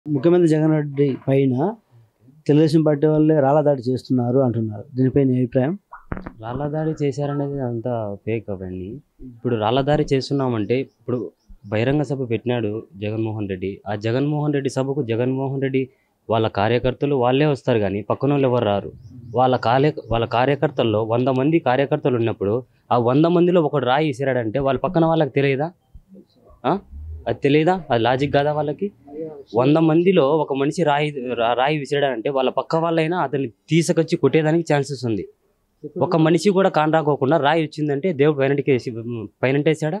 ముఖ్యమంత్రి జగన్ రెడ్డి పైన తెలుగుదేశం పార్టీ వాళ్ళే రాళ్ళదాడి చేస్తున్నారు అంటున్నారు దీనిపై నీ అభిప్రాయం రాళ్ళదాడి చేశారనేది అంతా ఫేక్ అవన్నీ ఇప్పుడు రాళ్ళదాడి చేస్తున్నామంటే ఇప్పుడు బహిరంగ సభ పెట్టినాడు జగన్మోహన్ రెడ్డి ఆ జగన్మోహన్ రెడ్డి సభకు జగన్మోహన్ రెడ్డి వాళ్ళ కార్యకర్తలు వాళ్ళే వస్తారు కానీ పక్కన వాళ్ళు ఎవరు రారు వాళ్ళ కార్య వాళ్ళ కార్యకర్తల్లో వంద మంది కార్యకర్తలు ఉన్నప్పుడు ఆ వంద మందిలో ఒకడు రాయి విసిరాడంటే వాళ్ళ పక్కన వాళ్ళకి తెలియదా ఆ? అది తెలియదా అది లాజిక్ కాదా వాళ్ళకి వంద మందిలో ఒక మనిషి రాయి రా- రాయి విసిరాడంటే వాళ్ళ పక్క వాళ్ళైనా అతన్ని తీసుకొచ్చి కొట్టేదానికి ఛాన్సెస్ ఉంది ఒక మనిషి కూడా కాన్ రాకోకుండా రాయి వచ్చిందంటే దేవుడు పైనటికి వేసి పైనంటేసాడా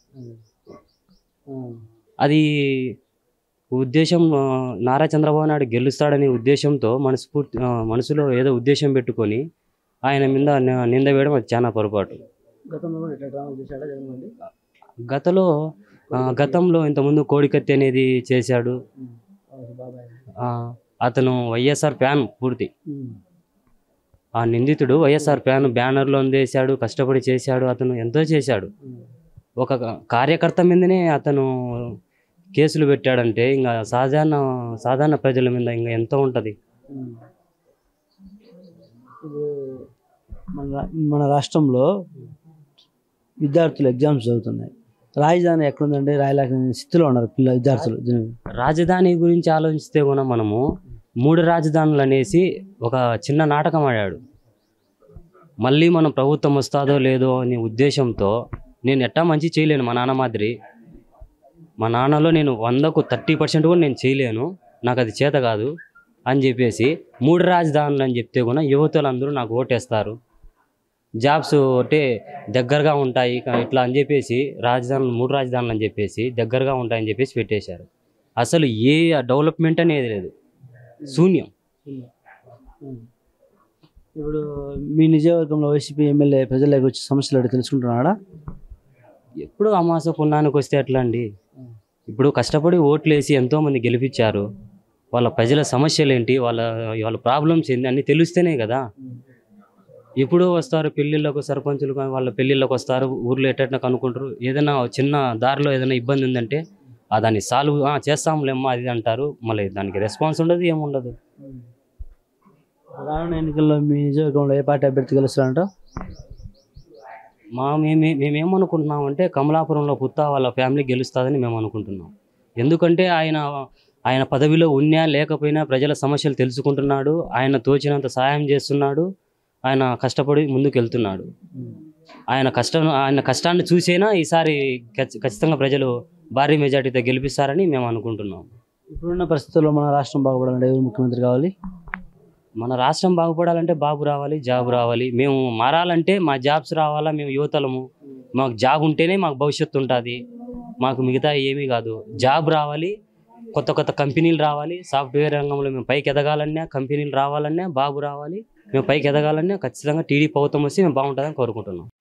అది ఉద్దేశం ఆ, నారా చంద్రబాబు నాయుడు గెలుస్తాడనే ఉద్దేశంతో మనస్ఫూర్తి ఆ, మనసులో ఏదో ఉద్దేశం పెట్టుకొని ఆయన మీద ని- నింద వేయడం అది చాలా పొరపాటు గతంలో కూడా ఇట్లా డ్రామా చేశాడా జగన్మోహన్ రెడ్డి గతలో ఆ, గతంలో ఇంతకుముందు కోడికత్తి అనేది చేశాడు బాబాయ్ ఆ, అతను వైఎస్ఆర్ ఫ్యాన్ పూర్తి ఆ నిందితుడు వైఎస్ఆర్ ఫ్యాన్ బ్యానర్లో అందేశాడు కష్టపడి చేశాడు అతను ఎంతో చేశాడు ఒక కార్యకర్త మీదనే అతను కేసులు పెట్టాడంటే ఇంకా సాధారణ సాధారణ ప్రజల మీద ఇంకా ఎంత ఉంటుంది ఇప్పుడు మన రా- మన రాష్ట్రంలో విద్యార్థులు ఎగ్జామ్స్ చదువుతున్నాయి రాజధాని ఎక్కడుందంటే రాయలేక స్థితిలో ఉన్నారు పిల్ల విద్యార్థులు దీని- రాజధాని గురించి ఆలోచిస్తే కూడా మనము మూడు రాజధానులు అనేసి ఒక చిన్న నాటకం ఆడాడు మళ్ళీ మనం ప్రభుత్వం వస్తుందో లేదో అనే ఉద్దేశంతో నేను ఎట్టా మంచి చేయలేను మా నాన్న మాదిరి మా నాన్నలో నేను వందకు థర్టీ పర్సెంట్ కూడా నేను చేయలేను నాకు అది చేత కాదు అని చెప్పేసి మూడు రాజధానులు అని చెప్తే కూడా యువతులందరూ నాకు ఓటేస్తారు జాబ్స్ అంటే దగ్గరగా ఉంటాయి కా- ఇట్లా అని చెప్పేసి రాజధానులు మూడు రాజధానులు అని చెప్పేసి దగ్గరగా ఉంటాయని చెప్పేసి పెట్టేశారు అసలు ఏ డెవలప్మెంట్ అనేది లేదు శూన్యం ఇప్పుడు మీ నియోజకవర్గంలో వైసీపీ ఎమ్మెల్యే ప్రజలకు వచ్చి సమస్యలు అడిగి తెలుసుకుంటున్నాడా ఎప్పుడు అమాస పుణ్యానికి వస్తే ఎట్లా అండి ఇప్పుడు కష్టపడి ఓట్లు వేసి ఎంతోమంది గెలిపించారు వాళ్ళ ప్రజల సమస్యలు ఏంటి వాళ్ళ వాళ్ళ ప్రాబ్లమ్స్ ఏంటి అన్నీ తెలిస్తేనే కదా ఎప్పుడూ వస్తారు పెళ్ళిళ్ళకు సర్పంచులు కానీ వాళ్ళ పెళ్ళిళ్ళకి వస్తారు ఊర్లో ఎట్ట కనుక్కుంటారు ఏదైనా చిన్న దారిలో ఏదైనా ఇబ్బంది ఉందంటే ఆ దాన్ని సాల్వ్ చేస్తాంలేమ్మా అది అంటారు మళ్ళీ దానికి రెస్పాన్స్ ఉండదు ఏముండదు రానున్న ఎన్నికల్లో మీ నియోజకవర్గంలో ఏ పార్టీ అభ్యర్థి గెలుస్తారంట మా మేమే మేమేమనుకుంటున్నామంటే కమలాపురంలో పుత్తా వాళ్ళ ఫ్యామిలీ గెలుస్తుందని మేము అనుకుంటున్నాం ఎందుకంటే ఆయన ఆయన పదవిలో ఉన్నా లేకపోయినా ప్రజల సమస్యలు తెలుసుకుంటున్నాడు ఆయన తోచినంత సహాయం చేస్తున్నాడు ఆయన కష్టపడి ముందుకు వెళ్తున్నాడు ఆయన కష్టం ఆయన కష్టాన్ని చూసైనా ఈసారి ఖచ్చి- ఖచ్చితంగా ప్రజలు భారీ మెజార్టీతో గెలిపిస్తారని మేము అనుకుంటున్నాం ఇప్పుడున్న పరిస్థితుల్లో మన రాష్ట్రం బాగుపడాలంటే ఎవరు ముఖ్యమంత్రి కావాలి మన రాష్ట్రం బాగుపడాలంటే బాబు రావాలి జాబ్ రావాలి మేము మారాలంటే మా జాబ్స్ రావాలా మేము యువతలము మాకు జాబ్ ఉంటేనే మాకు భవిష్యత్తు ఉంటుంది మాకు మిగతా ఏమీ కాదు జాబ్ రావాలి కొత్త కొత్త కంపెనీలు రావాలి సాఫ్ట్వేర్ రంగంలో మేము పైకి ఎదగాలన్నా కంపెనీలు రావాలన్నా బాబు రావాలి మేము పైకి ఎదగాలన్నా ఖచ్చితంగా టీడీ ప్రభుత్వం వస్తే మేము బాగుంటుందని కోరుకుంటున్నాం